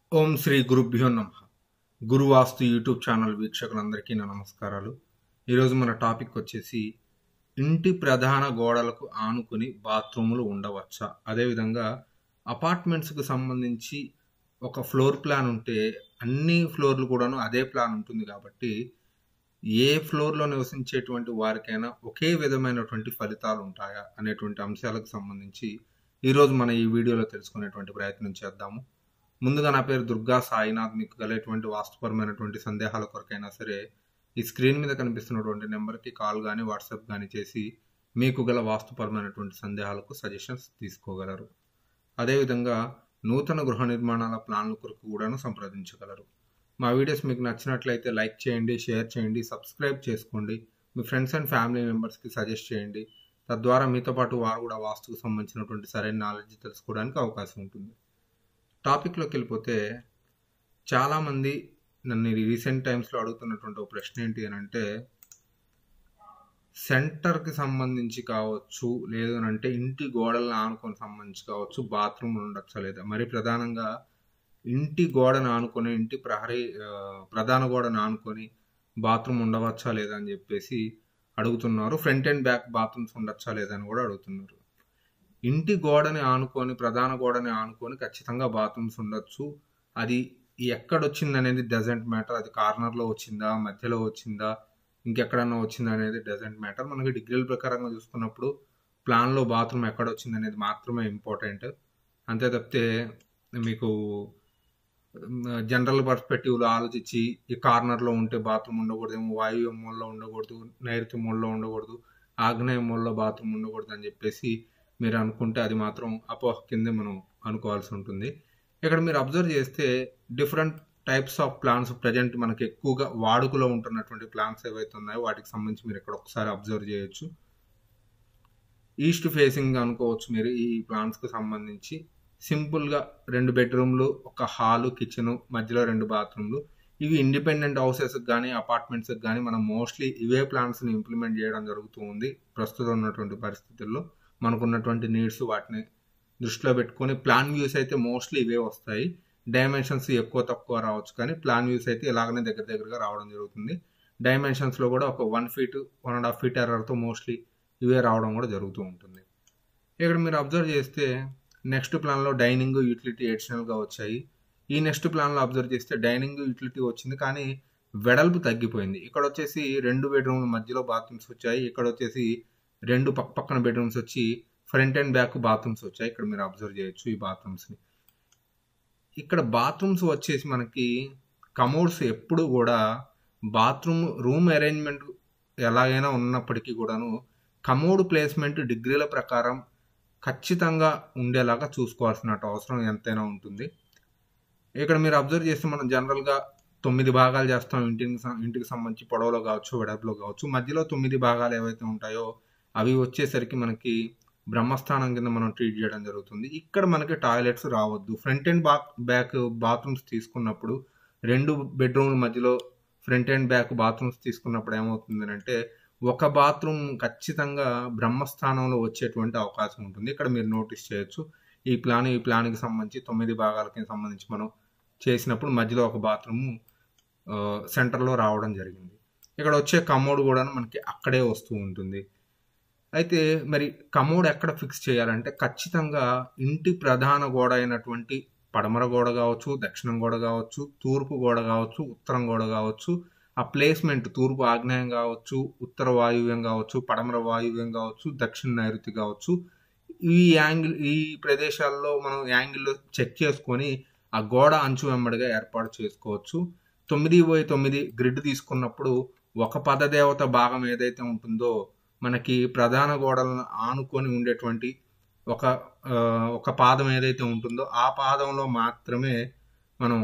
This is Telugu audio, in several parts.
ఓం శ్రీ గురుభ్యో నమ గురువాస్తు యూట్యూబ్ ఛానల్ వీక్షకులందరికీ నా నమస్కారాలు ఈరోజు మన టాపిక్ వచ్చేసి ఇంటి ప్రధాన గోడలకు ఆనుకుని బాత్రూములు ఉండవచ్చా అదేవిధంగా అపార్ట్మెంట్స్కి సంబంధించి ఒక ఫ్లోర్ ప్లాన్ ఉంటే అన్ని ఫ్లోర్లు కూడాను అదే ప్లాన్ ఉంటుంది కాబట్టి ఏ ఫ్లోర్లో నివసించేటువంటి వారికైనా ఒకే విధమైనటువంటి ఫలితాలు ఉంటాయా అనేటువంటి అంశాలకు సంబంధించి ఈరోజు మనం ఈ వీడియోలో తెలుసుకునేటువంటి ప్రయత్నం చేద్దాము ముందుగా నా పేరు దుర్గా సాయినాథ్ మీకు గలేటువంటి వాస్తుపరమైనటువంటి సందేహాల కొరకైనా సరే ఈ స్క్రీన్ మీద కనిపిస్తున్నటువంటి నెంబర్కి కాల్ కానీ వాట్సాప్ కానీ చేసి మీకు గల వాస్తుపరమైనటువంటి సందేహాలకు సజెషన్స్ తీసుకోగలరు అదేవిధంగా నూతన గృహ నిర్మాణాల ప్లాన్ల కొరకు కూడాను సంప్రదించగలరు మా వీడియోస్ మీకు నచ్చినట్లయితే లైక్ చేయండి షేర్ చేయండి సబ్స్క్రైబ్ చేసుకోండి మీ ఫ్రెండ్స్ అండ్ ఫ్యామిలీ మెంబర్స్కి సజెస్ట్ చేయండి తద్వారా మీతో పాటు వారు కూడా వాస్తుకు సంబంధించినటువంటి సరైన నాలెడ్జ్ తెలుసుకోవడానికి అవకాశం ఉంటుంది టాపిక్లోకి వెళ్ళిపోతే చాలామంది నన్ను రీసెంట్ టైమ్స్లో అడుగుతున్నటువంటి ఒక ప్రశ్న ఏంటి అని అంటే సెంటర్కి సంబంధించి కావచ్చు లేదు అని అంటే ఇంటి గోడలను ఆనుకొని సంబంధించి కావచ్చు బాత్రూమ్ ఉండొచ్చా లేదా మరి ప్రధానంగా ఇంటి గోడను ఆనుకొని ఇంటి ప్రహరీ ఆ, ప్రధాన గోడను ఆనుకొని బాత్రూమ్ ఉండవచ్చా లేదా అని చెప్పేసి అడుగుతున్నారు ఫ్రంట్ అండ్ బ్యాక్ బాత్రూమ్స్ ఉండొచ్చా లేదా అని కూడా అడుగుతున్నారు ఇంటి గోడని ఆనుకొని ప్రధాన గోడని ఆనుకొని ఖచ్చితంగా బాత్రూమ్స్ ఉండొచ్చు అది ఎక్కడొచ్చింది అనేది డజంట్ మ్యాటర్ అది కార్నర్లో వచ్చిందా మధ్యలో వచ్చిందా ఇంకెక్కడన్నా వచ్చిందా అనేది డజంట్ మ్యాటర్ మనకి డిగ్రీల ప్రకారంగా చూసుకున్నప్పుడు ప్లాన్లో బాత్రూమ్ ఎక్కడ వచ్చింది అనేది మాత్రమే ఇంపార్టెంట్ అంతే తప్పితే మీకు జనరల్ పర్స్పెక్టివ్లో ఆలోచించి ఈ కార్నర్లో ఉంటే బాత్రూమ్ ఉండకూడదేమో వాయువ్య మూలలో ఉండకూడదు నైరుతి మూలలో ఉండకూడదు ఆగ్నేయ మూలలో బాత్రూమ్ ఉండకూడదు అని చెప్పేసి మీరు అనుకుంటే అది మాత్రం అపోహ కిందే మనం అనుకోవాల్సి ఉంటుంది ఇక్కడ మీరు అబ్జర్వ్ చేస్తే different types of plans present మనకి ఎక్కువగా వాడుకలో ఉంటున్నటువంటి ప్లాన్స్ ఏవైతే ఉన్నాయో వాటికి సంబంధించి మీరు ఇక్కడ ఒకసారి అబ్జర్వ్ చేయొచ్చు ఈస్ట్ ఫేసింగ్ అనుకోవచ్చు మీరు ఈ ప్లాన్స్కి సంబంధించి సింపుల్గా రెండు బెడ్రూమ్లు ఒక హాలు కిచెన్ మధ్యలో రెండు బాత్రూమ్లు ఇవి ఇండిపెండెంట్ హౌసెస్కి కానీ అపార్ట్మెంట్స్కి కానీ మనం మోస్ట్లీ ఇవే ప్లాన్స్ని ఇంప్లిమెంట్ చేయడం జరుగుతూ ఉంది ప్రస్తుతం ఉన్నటువంటి పరిస్థితుల్లో మనకున్నటువంటి నీడ్స్ వాటిని దృష్టిలో పెట్టుకొని ప్లాన్ వ్యూస్ అయితే మోస్ట్లీ ఇవే వస్తాయి డైమెన్షన్స్ ఎక్కువ తక్కువ రావచ్చు కానీ ప్లాన్ వ్యూస్ అయితే ఇలాగనే దగ్గర దగ్గరగా రావడం జరుగుతుంది డైమెన్షన్స్లో కూడా ఒక one feet one and half feet ఎర్రర్తో మోస్ట్లీ ఇవే రావడం కూడా జరుగుతూ ఉంటుంది ఇక్కడ మీరు అబ్జర్వ్ చేస్తే నెక్స్ట్ ప్లాన్లో డైనింగ్ యూటిలిటీ ఎడిషనల్గా వచ్చాయి ఈ నెక్స్ట్ ప్లాన్లో అబ్జర్వ్ చేస్తే డైనింగ్ యూటిలిటీ వచ్చింది కానీ వెడల్పు తగ్గిపోయింది ఇక్కడ వచ్చేసి రెండు బెడ్రూమ్ మధ్యలో బాత్రూమ్స్ వచ్చాయి ఇక్కడ వచ్చేసి రెండు పక్క పక్కన బెడ్రూమ్స్ వచ్చి ఫ్రంట్ అండ్ బ్యాక్ బాత్రూమ్స్ వచ్చాయి ఇక్కడ మీరు అబ్జర్వ్ చేయొచ్చు ఈ బాత్రూమ్స్ని ఇక్కడ బాత్రూమ్స్ వచ్చేసి మనకి కమోడ్స్ ఎప్పుడు కూడా బాత్రూమ్ రూమ్ అరేంజ్మెంట్ ఎలాగైనా ఉన్నప్పటికీ కూడాను కమోడ్ ప్లేస్మెంట్ డిగ్రీల ప్రకారం ఖచ్చితంగా ఉండేలాగా చూసుకోవాల్సిన అవసరం ఎంతైనా ఉంటుంది ఇక్కడ మీరు అబ్జర్వ్ చేస్తే మనం జనరల్గా తొమ్మిది భాగాలు చేస్తాం ఇంటికి సం- ఇంటికి సంబంధించి పొడవులో కావచ్చు వెడల్పులో కావచ్చు మధ్యలో తొమ్మిది భాగాలు ఏవైతే ఉంటాయో అవి వచ్చేసరికి మనకి బ్రహ్మస్థానం కింద మనం ట్రీట్ చేయడం జరుగుతుంది ఇక్కడ మనకి టాయిలెట్స్ రావద్దు front and back back bathrooms తీసుకున్నప్పుడు రెండు బెడ్రూమ్ల మధ్యలో ఫ్రంట్ అండ్ బ్యాక్ బాత్రూమ్స్ తీసుకున్నప్పుడు ఏమవుతుంది అంటే ఒక బాత్రూమ్ ఖచ్చితంగా బ్రహ్మస్థానంలో వచ్చేటువంటి అవకాశం ఉంటుంది ఇక్కడ మీరు నోటీస్ చేయొచ్చు ఈ ప్లాన్ ఈ ప్లాన్కి సంబంధించి తొమ్మిది భాగాలకి సంబంధించి మనం చేసినప్పుడు మధ్యలో ఒక బాత్రూమ్ సెంటర్లో రావడం జరిగింది ఇక్కడ వచ్చే కమోడ్ కూడా మనకి అక్కడే వస్తూ ఉంటుంది అయితే మరి కమోడ్ ఎక్కడ ఫిక్స్ చేయాలంటే ఖచ్చితంగా ఇంటి ప్రధాన గోడ అయినటువంటి పడమర గోడ కావచ్చు దక్షిణం గోడ కావచ్చు తూర్పు గోడ కావచ్చు ఉత్తరం గోడ కావచ్చు ఆ ప్లేస్మెంట్ తూర్పు ఆగ్నేయం కావచ్చు ఉత్తర వాయువ్యం కావచ్చు పడమర వాయువ్యం కావచ్చు దక్షిణ నైరుతి కావచ్చు ఈ యాంగిల్ ఈ ప్రదేశాల్లో మనం యాంగిల్లో చెక్ చేసుకొని ఆ గోడ అంచు వెంబడిగా ఏర్పాటు చేసుకోవచ్చు తొమ్మిది పోయి తొమ్మిది గ్రిడ్ తీసుకున్నప్పుడు ఒక పదదేవత భాగం ఏదైతే ఉంటుందో మనకి ప్రధాన గోడలను ఆనుకొని ఉండేటువంటి ఒక ఆ, ఒక పాదం ఏదైతే ఉంటుందో ఆ పాదంలో మాత్రమే మనం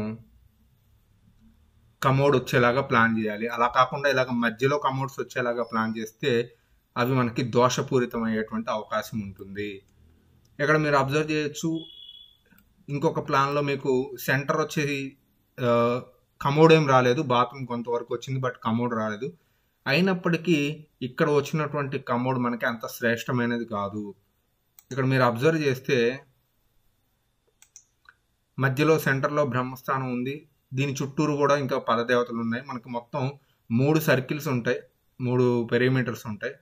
కమోడ్ వచ్చేలాగా ప్లాన్ చేయాలి అలా కాకుండా ఇలాగ మధ్యలో కమోడ్స్ వచ్చేలాగా ప్లాన్ చేస్తే అవి మనకి దోషపూరితం అయ్యేటువంటి అవకాశం ఉంటుంది ఇక్కడ మీరు అబ్జర్వ్ చేయొచ్చు ఇంకొక ప్లాన్లో మీకు సెంటర్ వచ్చేసి కమోడ్ ఏం రాలేదు బాత్రూమ్ కొంతవరకు వచ్చింది బట్ కమోడ్ రాలేదు అయినప్పటికీ ఇక్కడ వచ్చినటువంటి కమోడ్ మనకి అంత శ్రేష్టమైనది కాదు ఇక్కడ మీరు అబ్జర్వ్ చేస్తే మధ్యలో సెంటర్లో బ్రహ్మస్థానం ఉంది దీని చుట్టూరు కూడా ఇంకా పదదేవతలు ఉన్నాయి మనకి మొత్తం మూడు సర్కిల్స్ ఉంటాయి మూడు పెరిమీటర్స్ ఉంటాయి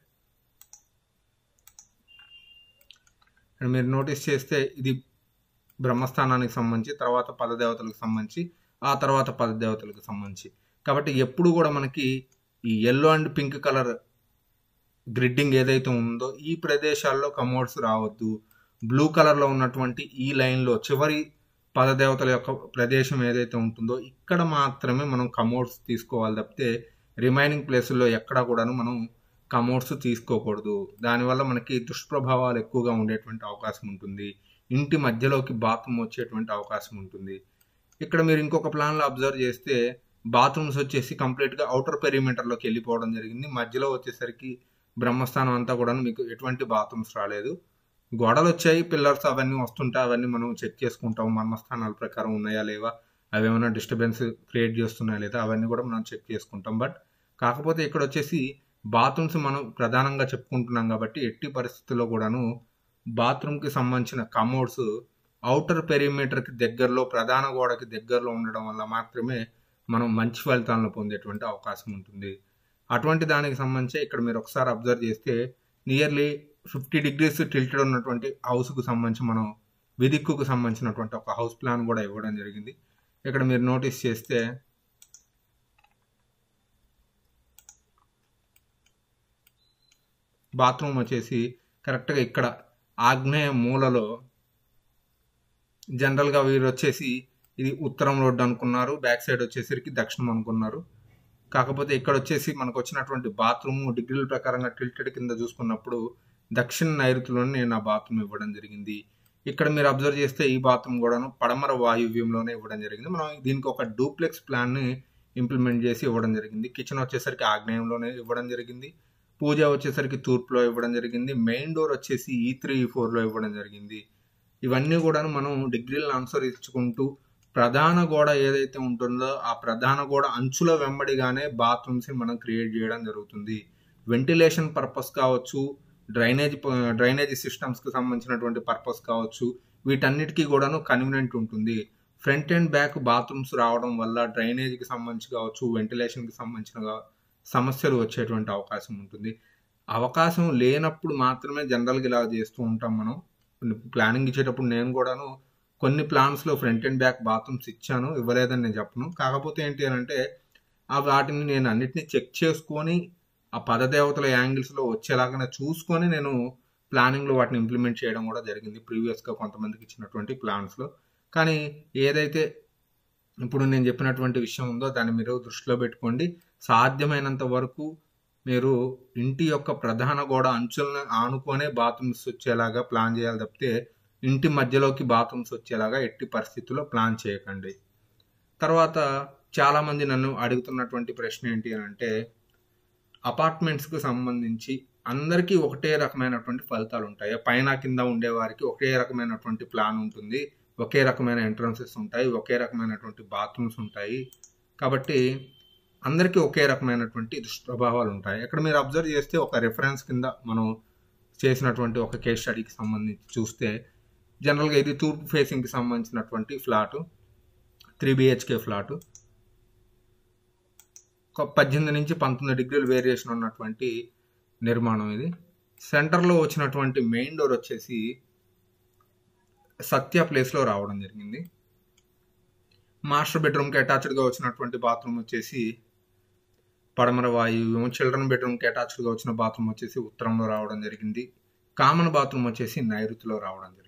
ఇక్కడ మీరు నోటీస్ చేస్తే ఇది బ్రహ్మస్థానానికి సంబంధించి తర్వాత పదదేవతలకు సంబంధించి ఆ తర్వాత పదదేవతలకు సంబంధించి కాబట్టి ఎప్పుడు కూడా మనకి ఈ yellow and pink colour gridding ఏదైతే ఉందో ఈ ప్రదేశాల్లో కమోడ్స్ రావద్దు బ్లూ కలర్లో ఉన్నటువంటి ఈ లైన్లో చివరి పదదేవతల యొక్క ప్రదేశం ఏదైతే ఉంటుందో ఇక్కడ మాత్రమే మనం కమోడ్స్ తీసుకోవాలి తప్పితే రిమైనింగ్ ప్లేసుల్లో ఎక్కడ కూడాను మనం కమోడ్స్ తీసుకోకూడదు దానివల్ల మనకి దుష్ప్రభావాలు ఎక్కువగా ఉండేటువంటి అవకాశం ఉంటుంది ఇంటి మధ్యలోకి బాత్రూమ్ వచ్చేటువంటి అవకాశం ఉంటుంది ఇక్కడ మీరు ఇంకొక ప్లాన్లో అబ్జర్వ్ చేస్తే బాత్రూమ్స్ వచ్చేసి కంప్లీట్గా అవుటర్ పెరిమీటర్లోకి వెళ్ళిపోవడం జరిగింది మధ్యలో వచ్చేసరికి బ్రహ్మస్థానం అంతా కూడా మీకు ఎటువంటి బాత్రూమ్స్ రాలేదు గోడలు వచ్చాయి పిల్లర్స్ అవన్నీ వస్తుంటే అవన్నీ మనం చెక్ చేసుకుంటాం మర్మస్థానాల ప్రకారం ఉన్నాయా లేవా అవి ఏమైనా డిస్టర్బెన్స్ క్రియేట్ చేస్తున్నాయా లేదా అవన్నీ కూడా మనం చెక్ చేసుకుంటాం బట్ కాకపోతే ఇక్కడ వచ్చేసి బాత్రూమ్స్ మనం ప్రధానంగా చెప్పుకుంటున్నాం కాబట్టి ఎట్టి పరిస్థితుల్లో కూడాను బాత్రూమ్కి సంబంధించిన కమోడ్స్ అవుటర్ పెరిమీటర్కి దగ్గరలో ప్రధాన గోడకి దగ్గరలో ఉండడం వల్ల మాత్రమే మనం మంచి ఫలితాలను పొందేటువంటి అవకాశం ఉంటుంది అటువంటి దానికి సంబంధించి ఇక్కడ మీరు ఒకసారి అబ్జర్వ్ చేస్తే నియర్లీ ఫిఫ్టీ డిగ్రీస్ టిల్టెడ్ ఉన్నటువంటి హౌస్కు సంబంధించి మనం విదిక్కుకు సంబంధించినటువంటి ఒక హౌస్ ప్లాన్ కూడా ఇవ్వడం జరిగింది ఇక్కడ మీరు నోటీస్ చేస్తే బాత్రూమ్ వచ్చేసి కరెక్ట్గా ఇక్కడ ఆగ్నేయ మూలలో జనరల్గా వీరు వచ్చేసి ఇది ఉత్తరం రోడ్డు అనుకున్నారు బ్యాక్ సైడ్ వచ్చేసరికి దక్షిణం అనుకున్నారు కాకపోతే ఇక్కడ వచ్చేసి మనకు వచ్చినటువంటి బాత్రూమ్ డిగ్రీల ప్రకారంగా టిల్టెడ్ కింద చూసుకున్నప్పుడు దక్షిణ నైరుతిలోనే నేను ఆ బాత్రూమ్ ఇవ్వడం జరిగింది ఇక్కడ మీరు అబ్జర్వ్ చేస్తే ఈ బాత్రూమ్ కూడాను పడమర వాయువ్యంలోనే ఇవ్వడం జరిగింది మనం దీనికి ఒక డూప్లెక్స్ ప్లాన్ని ఇంప్లిమెంట్ చేసి ఇవ్వడం జరిగింది కిచెన్ వచ్చేసరికి ఆగ్నేయంలోనే ఇవ్వడం జరిగింది పూజ వచ్చేసరికి తూర్పులో ఇవ్వడం జరిగింది మెయిన్ డోర్ వచ్చేసి ఈ త్రీ ఈ ఫోర్లో ఇవ్వడం జరిగింది ఇవన్నీ కూడా మనం డిగ్రీలను అనుసరించుకుంటూ ప్రధాన గోడ ఏదైతే ఉంటుందో ఆ ప్రధాన గోడ అంచుల వెంబడిగానే బాత్రూమ్స్ మనం క్రియేట్ చేయడం జరుగుతుంది వెంటిలేషన్ పర్పస్ కావచ్చు డ్రైనేజ్ డ్రైనేజ్ సిస్టమ్స్కి సంబంధించినటువంటి పర్పస్ కావచ్చు వీటన్నిటికీ కూడాను కన్వీనియంట్ ఉంటుంది ఫ్రంట్ అండ్ బ్యాక్ బాత్రూమ్స్ రావడం వల్ల డ్రైనేజ్కి సంబంధించి కావచ్చు వెంటిలేషన్కి సంబంధించిన సమస్యలు వచ్చేటువంటి అవకాశం ఉంటుంది అవకాశం లేనప్పుడు మాత్రమే జనరల్గా ఇలా చేస్తూ ఉంటాం మనం ప్లానింగ్ ఇచ్చేటప్పుడు నేను కూడాను కొన్ని ప్లాన్స్లో ఫ్రంట్ అండ్ బ్యాక్ బాత్రూమ్స్ ఇచ్చాను ఇవ్వలేదని నేను చెప్పను కాకపోతే ఏంటి అని అంటే ఆ వాటిని నేను అన్నిటిని చెక్ చేసుకొని ఆ పదదేవతల యాంగిల్స్లో వచ్చేలాగా చూసుకొని నేను ప్లానింగ్లో వాటిని ఇంప్లిమెంట్ చేయడం కూడా జరిగింది ప్రీవియస్గా కొంతమందికి ఇచ్చినటువంటి ప్లాన్స్లో కానీ ఏదైతే ఇప్పుడు నేను చెప్పినటువంటి విషయం ఉందో దాన్ని మీరు దృష్టిలో పెట్టుకోండి సాధ్యమైనంత వరకు మీరు ఇంటి యొక్క ప్రధాన గోడ అంచులను ఆనుకొనే బాత్రూమ్స్ వచ్చేలాగా ప్లాన్ చేయాలి తప్పితే ఇంటి మధ్యలోకి బాత్రూమ్స్ వచ్చేలాగా ఎట్టి పరిస్థితుల్లో ప్లాన్ చేయకండి తర్వాత చాలామంది నన్ను అడుగుతున్నటువంటి ప్రశ్న ఏంటి అని అంటే అపార్ట్మెంట్స్కి సంబంధించి అందరికీ ఒకటే రకమైనటువంటి ఫలితాలు ఉంటాయి పైన కింద ఉండే వారికి ఒకే రకమైనటువంటి ప్లాన్ ఉంటుంది ఒకే రకమైన ఎంట్రన్సెస్ ఉంటాయి ఒకే రకమైనటువంటి బాత్రూమ్స్ ఉంటాయి కాబట్టి అందరికీ ఒకే రకమైనటువంటి దుష్ప్రభావాలు ఉంటాయి ఇక్కడ మీరు అబ్జర్వ్ చేస్తే ఒక రెఫరెన్స్ కింద మనం చేసినటువంటి ఒక కేస్ స్టడీకి సంబంధించి చూస్తే జనరల్గా ఇది తూర్పు ఫేసింగ్కి సంబంధించినటువంటి ఫ్లాటు త్రీ బిహెచ్కే ఫ్లాటు ఒక పద్దెనిమిది నుంచి పంతొమ్మిది డిగ్రీల వేరియేషన్ ఉన్నటువంటి నిర్మాణం ఇది సెంటర్లో వచ్చినటువంటి మెయిన్ డోర్ వచ్చేసి సత్య ప్లేస్లో రావడం జరిగింది మాస్టర్ బెడ్రూమ్కి అటాచ్డ్గా వచ్చినటువంటి బాత్రూమ్ వచ్చేసి పడమర వాయువ్యం చిల్డ్రన్ బెడ్రూమ్కి అటాచ్డ్గా వచ్చిన బాత్రూమ్ వచ్చేసి ఉత్తరంలో రావడం జరిగింది కామన్ బాత్రూమ్ వచ్చేసి నైరుతిలో రావడం జరిగింది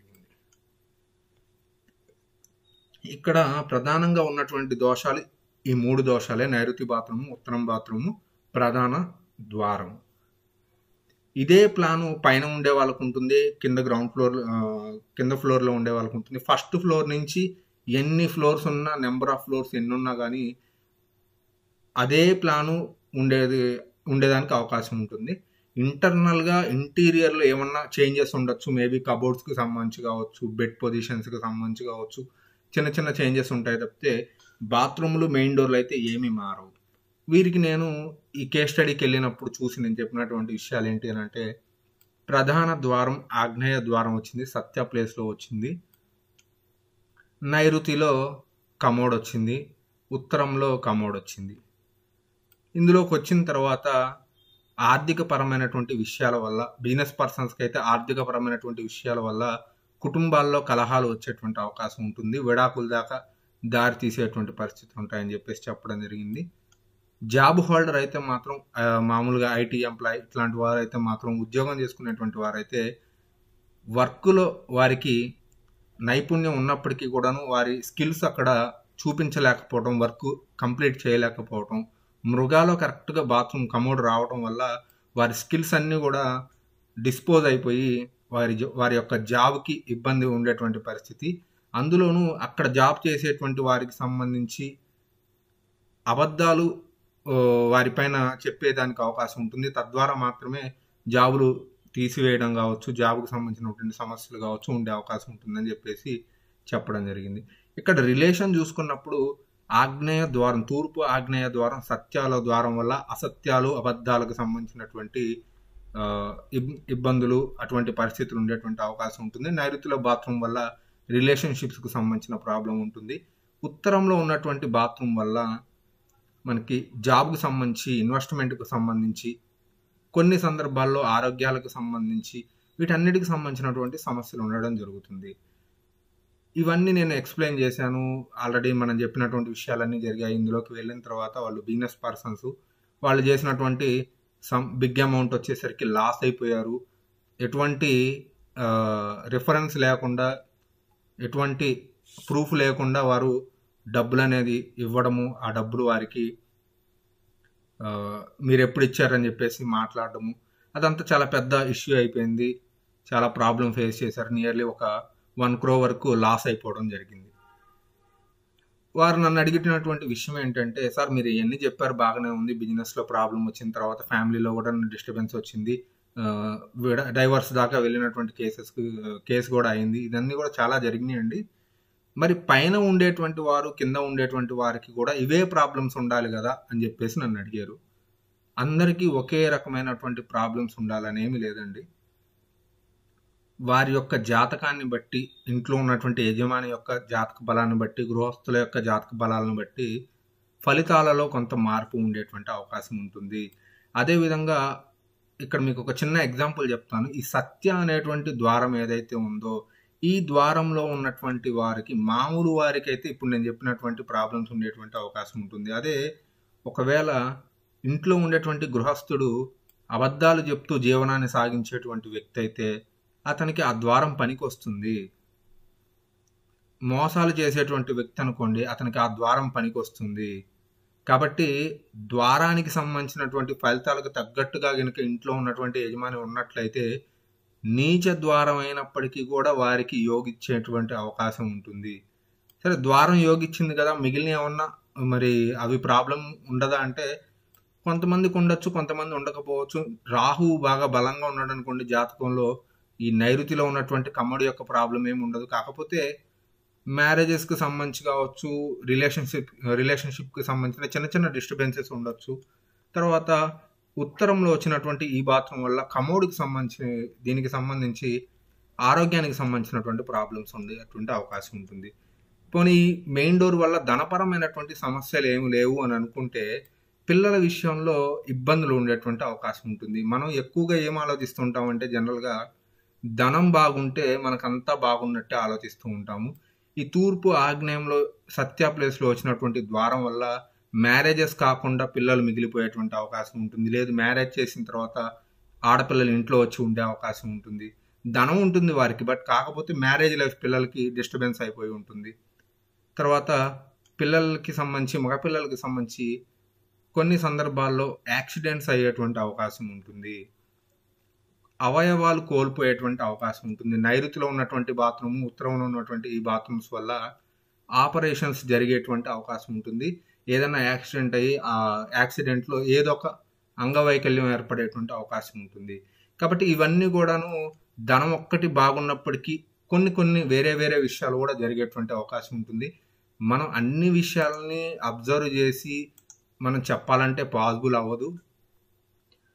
ఇక్కడ ప్రధానంగా ఉన్నటువంటి దోషాలు ఈ మూడు దోషాలే నైరుతి బాత్రూము ఉత్తరం బాత్రూము ప్రధాన ద్వారం ఇదే ప్లాను పైన ఉండే వాళ్ళకు ఉంటుంది కింద గ్రౌండ్ ఫ్లోర్ కింద ఫ్లోర్లో ఉండే వాళ్ళకు ఉంటుంది ఫస్ట్ ఫ్లోర్ నుంచి ఎన్ని ఫ్లోర్స్ ఉన్నా నెంబర్ ఆఫ్ ఫ్లోర్స్ ఎన్ని ఉన్నా కానీ అదే ప్లాను ఉండేది ఉండేదానికి అవకాశం ఉంటుంది ఇంటర్నల్గా ఇంటీరియర్లో ఏమన్నా చేంజెస్ ఉండొచ్చు మేబీ కబోర్డ్స్కి సంబంధించి కావచ్చు బెడ్ పొజిషన్స్కి సంబంధించి కావచ్చు చిన్న చిన్న చేంజెస్ ఉంటాయి తప్పితే బాత్రూమ్లు మెయిన్ డోర్లు అయితే ఏమీ మారవు వీరికి నేను ఈ కేస్ స్టడీకి వెళ్ళినప్పుడు చూసి నేను చెప్పినటువంటి విషయాలు ఏంటి అని అంటే ప్రధాన ద్వారం ఆగ్నేయ ద్వారం వచ్చింది సత్య ప్లేస్లో వచ్చింది నైరుతిలో కమోడ్ వచ్చింది ఉత్తరంలో కమోడ్ వచ్చింది ఇందులోకి వచ్చిన తర్వాత ఆర్థిక పరమైనటువంటి విషయాల వల్ల బిజినెస్ పర్సన్స్కి అయితే ఆర్థిక పరమైనటువంటి విషయాల వల్ల కుటుంబాల్లో కలహాలు వచ్చేటువంటి అవకాశం ఉంటుంది విడాకుల దాకా దారి తీసేటువంటి పరిస్థితులు ఉంటాయని చెప్పేసి చెప్పడం జరిగింది జాబ్ హోల్డర్ అయితే మాత్రం ఆ, మామూలుగా ఐటీ ఎంప్లాయ్ ఇట్లాంటి వారు అయితే మాత్రం ఉద్యోగం చేసుకునేటువంటి వారైతే వర్క్లో వారికి నైపుణ్యం ఉన్నప్పటికీ కూడాను వారి స్కిల్స్ అక్కడ చూపించలేకపోవడం వర్క్ కంప్లీట్ చేయలేకపోవడం మృగాలో కరెక్ట్గా బాత్రూమ్ కమోడ్ రావడం వల్ల వారి స్కిల్స్ అన్నీ కూడా డిస్పోజ్ అయిపోయి వారి జ- వారి యొక్క జాబ్కి ఇబ్బంది ఉండేటువంటి పరిస్థితి అందులోనూ అక్కడ జాబ్ చేసేటువంటి వారికి సంబంధించి అబద్ధాలు ఓ, వారిపైన చెప్పేదానికి అవకాశం ఉంటుంది తద్వారా మాత్రమే జాబులు తీసివేయడం కావచ్చు జాబ్కు సంబంధించినటువంటి సమస్యలు కావచ్చు ఉండే అవకాశం ఉంటుందని చెప్పేసి చెప్పడం జరిగింది ఇక్కడ రిలేషన్ చూసుకున్నప్పుడు ఆగ్నేయ ద్వారం తూర్పు ఆగ్నేయ ద్వారం సత్యాల ద్వారం వల్ల అసత్యాలు అబద్ధాలకు సంబంధించినటువంటి ఆ, ఇబ్- ఇబ్బందులు అటువంటి పరిస్థితులు ఉండేటువంటి అవకాశం ఉంటుంది నైరుతిలో బాత్రూమ్ వల్ల రిలేషన్షిప్స్కి సంబంధించిన ప్రాబ్లం ఉంటుంది ఉత్తరంలో ఉన్నటువంటి బాత్రూమ్ వల్ల మనకి జాబ్కి సంబంధించి ఇన్వెస్ట్మెంట్కి సంబంధించి కొన్ని సందర్భాల్లో ఆరోగ్యాలకు సంబంధించి వీటన్నిటికి సంబంధించినటువంటి సమస్యలు ఉండడం జరుగుతుంది ఇవన్నీ నేను ఎక్స్ప్లెయిన్ చేశాను ఆల్రెడీ మనం చెప్పినటువంటి విషయాలన్నీ జరిగాయి ఇందులోకి వెళ్ళిన తర్వాత వాళ్ళు బిజినెస్ పర్సన్స్ వాళ్ళు చేసినటువంటి సమ్ బిగ్ అమౌంట్ వచ్చేసరికి లాస్ అయిపోయారు ఎటువంటి రిఫరెన్స్ లేకుండా ఎటువంటి ప్రూఫ్ లేకుండా వారు డబ్బులు అనేది ఇవ్వడము ఆ డబ్బులు వారికి ఆ, మీరు ఎప్పుడు ఇచ్చారని చెప్పేసి మాట్లాడడము అదంతా చాలా పెద్ద ఇష్యూ అయిపోయింది చాలా ప్రాబ్లం ఫేస్ చేశారు నియర్లీ ఒక వన్ క్రో వరకు లాస్ అయిపోవడం జరిగింది వారు నన్ను అడిగినటువంటి విషయం ఏంటంటే సార్ మీరు ఇవన్నీ చెప్పారు బాగానే ఉంది బిజినెస్లో ప్రాబ్లం వచ్చిన తర్వాత ఫ్యామిలీలో కూడా డిస్టర్బెన్స్ వచ్చింది డైవర్స్ దాకా వెళ్ళినటువంటి కేసెస్ కేసు కూడా అయింది ఇదన్నీ కూడా చాలా జరిగినాయండి మరి పైన ఉండేటువంటి వారు కింద ఉండేటువంటి వారికి కూడా ఇవే ప్రాబ్లమ్స్ ఉండాలి కదా అని చెప్పేసి నన్ను అడిగారు అందరికీ ఒకే రకమైనటువంటి ప్రాబ్లమ్స్ ఉండాలని ఏమీ లేదండి వారి యొక్క జాతకాన్ని బట్టి ఇంట్లో ఉన్నటువంటి యజమాని యొక్క జాతక బలాన్ని బట్టి గృహస్థుల యొక్క జాతక బలాలను బట్టి ఫలితాలలో కొంత మార్పు ఉండేటువంటి అవకాశం ఉంటుంది అదేవిధంగా ఇక్కడ మీకు ఒక చిన్న ఎగ్జాంపుల్ చెప్తాను ఈ సత్య అనేటువంటి ద్వారం ఏదైతే ఉందో ఈ ద్వారంలో ఉన్నటువంటి వారికి మామూలు వారికి అయితే ఇప్పుడు నేను చెప్పినటువంటి ప్రాబ్లమ్స్ ఉండేటువంటి అవకాశం ఉంటుంది అదే ఒకవేళ ఇంట్లో ఉండేటువంటి గృహస్థుడు అబద్ధాలు చెప్తూ జీవనాన్ని సాగించేటువంటి వ్యక్తి అయితే అతనికి ఆ ద్వారం పనికి వస్తుంది మోసాలు చేసేటువంటి వ్యక్తి అనుకోండి అతనికి ఆ ద్వారం పనికి వస్తుంది కాబట్టి ద్వారానికి సంబంధించినటువంటి ఫలితాలకు తగ్గట్టుగా గనుక ఇంట్లో ఉన్నటువంటి యజమాని ఉన్నట్లయితే నీచ ద్వారం అయినప్పటికీ కూడా వారికి యోగిచ్చేటువంటి అవకాశం ఉంటుంది సరే ద్వారం యోగిచ్చింది కదా మిగిలిన ఏమన్నా మరి అవి ప్రాబ్లం ఉండదా అంటే కొంతమందికి ఉండొచ్చు కొంతమంది ఉండకపోవచ్చు రాహు బాగా బలంగా ఉన్నాడు అనుకోండి జాతకంలో ఈ నైరుతిలో ఉన్నటువంటి కమ్మడి యొక్క ప్రాబ్లం ఏమి ఉండదు కాకపోతే మ్యారేజెస్కి సంబంధించి కావచ్చు రిలేషన్షిప్ రిలేషన్షిప్కి సంబంధించిన చిన్న చిన్న డిస్టర్బెన్సెస్ ఉండొచ్చు తర్వాత ఉత్తరంలో వచ్చినటువంటి ఈ బాత్రూమ్ వల్ల కమోడికి సంబంధించి దీనికి సంబంధించి ఆరోగ్యానికి సంబంధించినటువంటి ప్రాబ్లమ్స్ ఉంది అటువంటి అవకాశం ఉంటుంది పోనీ మెయిన్ డోర్ వల్ల ధనపరమైనటువంటి సమస్యలు ఏమి లేవు అని అనుకుంటే పిల్లల విషయంలో ఇబ్బందులు ఉండేటువంటి అవకాశం ఉంటుంది మనం ఎక్కువగా ఏం ఆలోచిస్తుంటామంటే జనరల్గా ధనం బాగుంటే మనకంతా బాగున్నట్టే ఆలోచిస్తూ ఉంటాము ఈ తూర్పు ఆగ్నేయంలో సత్య ప్లేస్లో వచ్చినటువంటి ద్వారం వల్ల మ్యారేజెస్ కాకుండా పిల్లలు మిగిలిపోయేటువంటి అవకాశం ఉంటుంది లేదు మ్యారేజ్ చేసిన తర్వాత ఆడపిల్లలు ఇంట్లో వచ్చి ఉండే అవకాశం ఉంటుంది ధనం ఉంటుంది వారికి బట్ కాకపోతే మ్యారేజ్ లైఫ్ పిల్లలకి డిస్టర్బెన్స్ అయిపోయి ఉంటుంది తర్వాత పిల్లలకి సంబంధించి మగపిల్లలకి సంబంధించి కొన్ని సందర్భాల్లో యాక్సిడెంట్స్ అయ్యేటువంటి అవకాశం ఉంటుంది అవయవాలు కోల్పోయేటువంటి అవకాశం ఉంటుంది నైరుతిలో ఉన్నటువంటి బాత్రూమ్ ఉత్తరంలో ఉన్నటువంటి ఈ బాత్రూమ్స్ వల్ల ఆపరేషన్స్ జరిగేటువంటి అవకాశం ఉంటుంది ఏదైనా యాక్సిడెంట్ అయ్యి ఆ యాక్సిడెంట్లో ఏదో ఒక అంగవైకల్యం ఏర్పడేటువంటి అవకాశం ఉంటుంది కాబట్టి ఇవన్నీ కూడాను ధనం ఒక్కటి బాగున్నప్పటికీ కొన్ని కొన్ని వేరే వేరే విషయాలు కూడా జరిగేటువంటి అవకాశం ఉంటుంది మనం అన్ని విషయాలని అబ్జర్వ్ చేసి మనం చెప్పాలంటే పాసిబుల్ అవ్వదు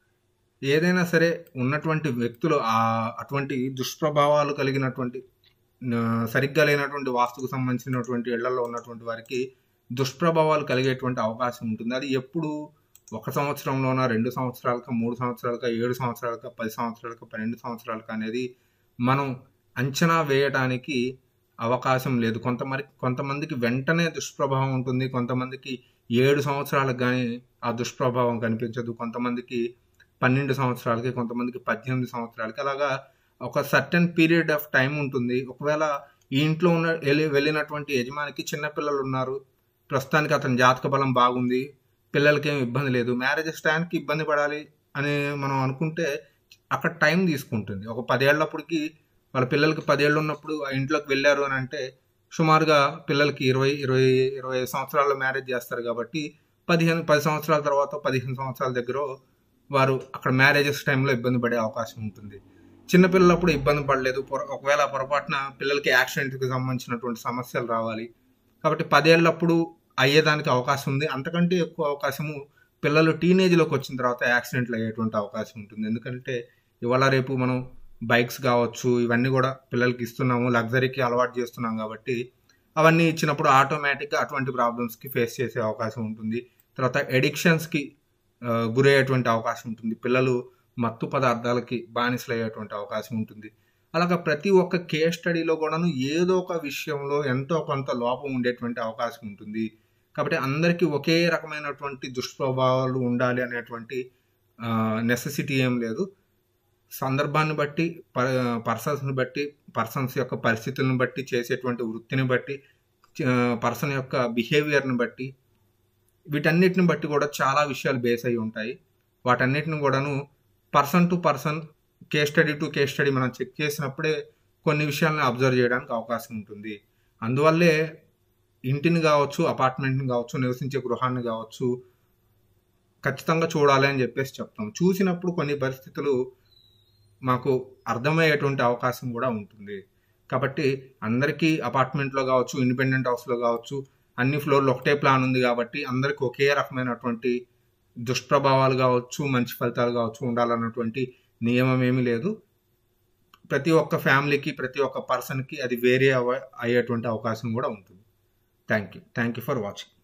ఏదైనా సరే ఉన్నటువంటి వ్యక్తులు ఆ అటువంటి దుష్ప్రభావాలు కలిగినటువంటి న- సరిగ్గా లేనటువంటి వాస్తుకు సంబంధించినటువంటి ఇళ్లలో ఉన్నటువంటి వారికి దుష్ప్రభావాలు కలిగేటువంటి అవకాశం ఉంటుంది అది ఎప్పుడు ఒక సంవత్సరంలోన రెండు సంవత్సరాలక మూడు సంవత్సరాలక ఏడు సంవత్సరాలక పది సంవత్సరాలక పన్నెండు సంవత్సరాలక అనేది మనం అంచనా వేయటానికి అవకాశం లేదు కొంతమంది కొంతమందికి వెంటనే దుష్ప్రభావం ఉంటుంది కొంతమందికి ఏడు సంవత్సరాలకు కానీ ఆ దుష్ప్రభావం కనిపించదు కొంతమందికి పన్నెండు సంవత్సరాలకి కొంతమందికి పద్దెనిమిది సంవత్సరాలకి అలాగా ఒక సర్టెన్ పీరియడ్ ఆఫ్ టైం ఉంటుంది ఒకవేళ ఈ ఇంట్లో ఉన్న వెళ్ళి వెళ్ళినటువంటి యజమానికి చిన్నపిల్లలు ఉన్నారు ప్రస్తుతానికి అతని జాతక బలం బాగుంది పిల్లలకి ఏం ఇబ్బంది లేదు మ్యారేజెస్ టైంకి ఇబ్బంది పడాలి అని మనం అనుకుంటే అక్కడ టైం తీసుకుంటుంది ఒక పదేళ్లప్పటికి వాళ్ళ పిల్లలకి పదేళ్ళు ఉన్నప్పుడు ఆ ఇంట్లోకి వెళ్ళారు అని అంటే సుమారుగా పిల్లలకి ఇరవై ఇరవై ఇరవై ఐదు సంవత్సరాల్లో మ్యారేజ్ చేస్తారు కాబట్టి పదిహేను పది సంవత్సరాల తర్వాత పదిహేను సంవత్సరాల దగ్గర వారు అక్కడ మ్యారేజెస్ టైంలో ఇబ్బంది పడే అవకాశం ఉంటుంది చిన్నపిల్లలప్పుడు ఇబ్బంది పడలేదు పొర ఒకవేళ పొరపాటున పిల్లలకి యాక్సిడెంట్కి సంబంధించినటువంటి సమస్యలు రావాలి కాబట్టి పదేళ్ళప్పుడు అయ్యేదానికి అవకాశం ఉంది అంతకంటే ఎక్కువ అవకాశము పిల్లలు టీనేజ్లోకి వచ్చిన తర్వాత యాక్సిడెంట్లు అయ్యేటువంటి అవకాశం ఉంటుంది ఎందుకంటే ఇవాళ రేపు మనం బైక్స్ కావచ్చు ఇవన్నీ కూడా పిల్లలకి ఇస్తున్నాము లగ్జరీకి అలవాటు చేస్తున్నాం కాబట్టి అవన్నీ ఇచ్చినప్పుడు ఆటోమేటిక్గా అటువంటి ప్రాబ్లమ్స్కి ఫేస్ చేసే అవకాశం ఉంటుంది తర్వాత ఎడిక్షన్స్కి గురయ్యేటువంటి అవకాశం ఉంటుంది పిల్లలు మత్తు పదార్థాలకి బానిసలు అయ్యేటువంటి అవకాశం ఉంటుంది అలాగా ప్రతి ఒక్క కేస్ స్టడీలో కూడాను ఏదో ఒక విషయంలో ఎంతో కొంత లోపం ఉండేటువంటి అవకాశం ఉంటుంది కాబట్టి అందరికీ ఒకే రకమైనటువంటి దుష్ప్రభావాలు ఉండాలి అనేటువంటి నెసెసిటీ ఏం లేదు సందర్భాన్ని బట్టి పర్సన్స్ని బట్టి పర్సన్స్ యొక్క పరిస్థితులను బట్టి చేసేటువంటి వృత్తిని బట్టి పర్సన్ యొక్క బిహేవియర్ని బట్టి వీటన్నిటిని బట్టి కూడా చాలా విషయాలు బేస్ అయి ఉంటాయి వాటన్నిటిని కూడాను person to person case study to case study మనం చెక్ చేసినప్పుడే కొన్ని విషయాలను అబ్జర్వ్ చేయడానికి అవకాశం ఉంటుంది అందువల్లే ఇంటిని కావచ్చు అపార్ట్మెంట్ని కావచ్చు నివసించే గృహాన్ని కావచ్చు ఖచ్చితంగా చూడాలి అని చెప్పేసి చెప్తాం చూసినప్పుడు కొన్ని పరిస్థితులు మాకు అర్థమయ్యేటువంటి అవకాశం కూడా ఉంటుంది కాబట్టి అందరికీ అపార్ట్మెంట్లో కావచ్చు ఇండిపెండెంట్ హౌస్లో కావచ్చు అన్ని ఫ్లోర్లు ఒకటే ప్లాన్ ఉంది కాబట్టి అందరికీ ఒకే రకమైనటువంటి దుష్ప్రభావాలు కావచ్చు మంచి ఫలితాలు కావచ్చు ఉండాలన్నటువంటి నియమం ఏమీ లేదు ప్రతి ఒక్క ఫ్యామిలీకి ప్రతి ఒక్క పర్సన్కి అది వేరే అయ్యేటువంటి అవకాశం కూడా ఉంటుంది thank you thank you for watching